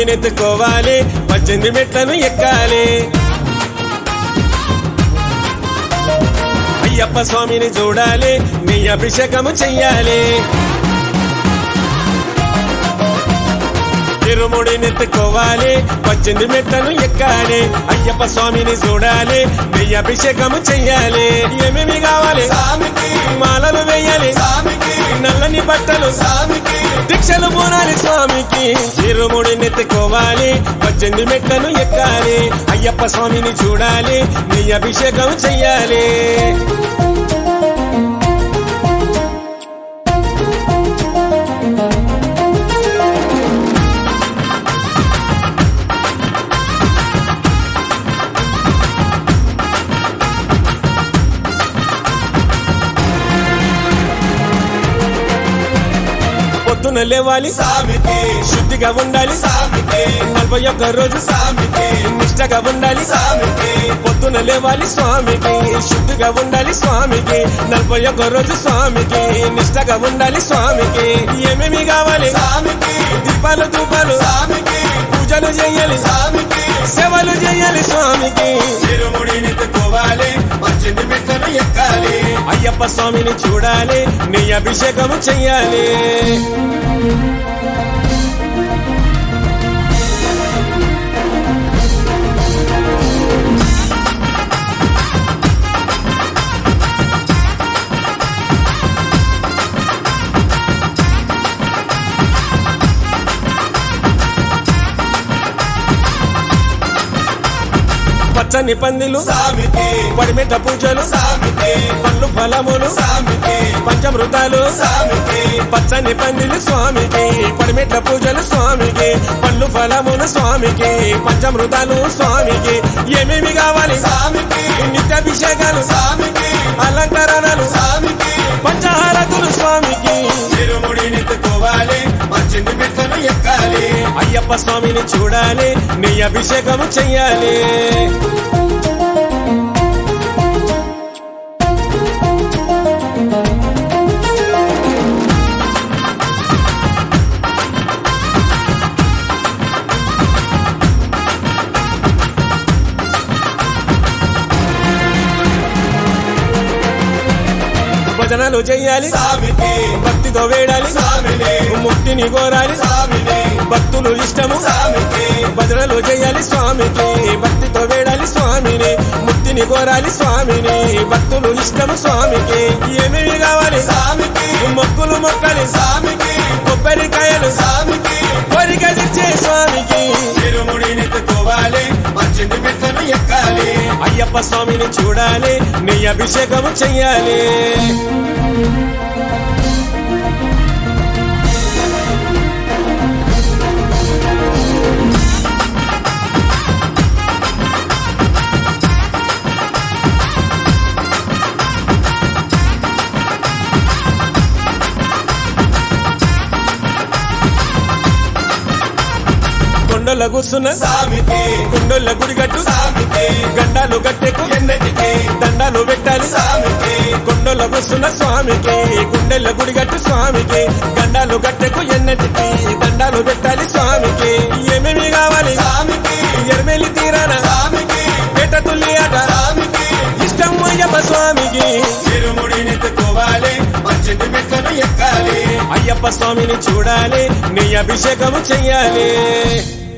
ఇరుముడినెత్తుకోవాలి పద్దెనిమిది మెట్లను ఎక్కాలి అయ్యప్ప స్వామిని చూడాలి నీ అభిషేకము చెయ్యాలి ఇరుముడినెత్తుకోవాలి పద్దెనిమిది మెట్లను ఎక్కాలి అయ్యప్ప స్వామిని చూడాలి నీ అభిషేకము చెయ్యాలి ఏమేమి కావాలి స్వామికి మాలలు వేయాలి స్వామికి నల్లని బట్టలు స్వామికి దీక్షలు పోనాలి స్వామికి ఇరుముడి నెత్తుకోవాలి పద్దెనిమిది మెట్లను ఎక్కాలి అయ్యప్ప స్వామిని చూడాలి నీ అభిషేకం చెయ్యాలి పొద్దున లేవాలి స్వామికి శుద్ధిగా ఉండాలి స్వామికి నలభై ఒక్క రోజు స్వామికి నిష్టగా ఉండాలి స్వామికి పొద్దున లేవాలి స్వామికి శుద్ధిగా ఉండాలి స్వామికి నలభై ఒక్క రోజు స్వామికి నిష్టగా ఉండాలి స్వామికి ఏమేమి కావాలి స్వామికి దీపాలు ధూపాలు స్వామికి పూజలు చేయాలి స్వామికి సేవలు చేయాలి స్వామికి తిరుముడినెత్తుకోవాలి పద్దెనిమిది మెట్లను ఎక్కాలి అయ్యప్ప స్వామిని చూడాలి నీ అభిషేకము చెయ్యాలి పచ్చని పందిలు స్వామికి పడిమెట్ట పూజలు స్వామికి పళ్ళు ఫలములు స్వామికి పంచమృతాలు స్వామికి పచ్చని పందిలు స్వామికి పడిమెట్ల పూజలు స్వామికి పళ్ళు ఫలములు స్వామికి పంచమృతాలు స్వామికి ఏమేమి కావాలి స్వామికి నిత్యాభిషేకాలు స్వామికి అలంకరణలు స్వామికి పంచహారతులు స్వామికి తిరుముడినెత్తుకోవాలి పద్దెనిమిది మెట్లను ఎక్కాలి అయ్యప్ప స్వామిని చూడాలి నీ అభిషేకము చెయ్యాలి భజనలు చెయ్యాలి స్వామికి భక్తితో వేడాలి స్వామిని ముక్తిని కోరాలి స్వామిని భక్తులు ఇష్టము స్వామికి భజనలు చేయాలి స్వామికి భక్తితో వేడాలి స్వామిని ముక్తిని కోరాలి స్వామిని భక్తులు ఇష్టము స్వామికి ఏమేమి కావాలి స్వామికి మొక్కులు మొక్కలి స్వామికి కొబ్బరికాయలు స్వామికి కోరిక తీర్చే స్వామికి తిరుముడినెత్తుకోవాలి పద్దెనిమిది మెట్లను ఎక్కాలి అయ్యప్ప స్వామిని చూడాలి నీ అభిషేకము చెయ్యాలి కొండల కూర్చున్న స్వామికి కొండల గుడిగట్టు స్వామికి గండాలు గట్టెకు ఎన్నటికి దండాలు పెట్టాలి స్వామికి కొండల కూర్చున్న స్వామికి గుండెల గుడిగట్టు స్వామికి గండాలు గట్టెకు ఎన్నటికి దండాలు పెట్టాలి స్వామికి ఏమేమి కావాలి స్వామికి ఎర్మెలి తీరాన స్వామికి పేట తుల్లి ఆట స్వామికి ఇష్టం అయ్యప్ప స్వామికి తిరుముడినెత్తుకోవాలి పద్దెనిమిది మెట్లను ఎక్కాలి అయ్యప్ప స్వామిని చూడాలి నీ అభిషేకము చెయ్యాలి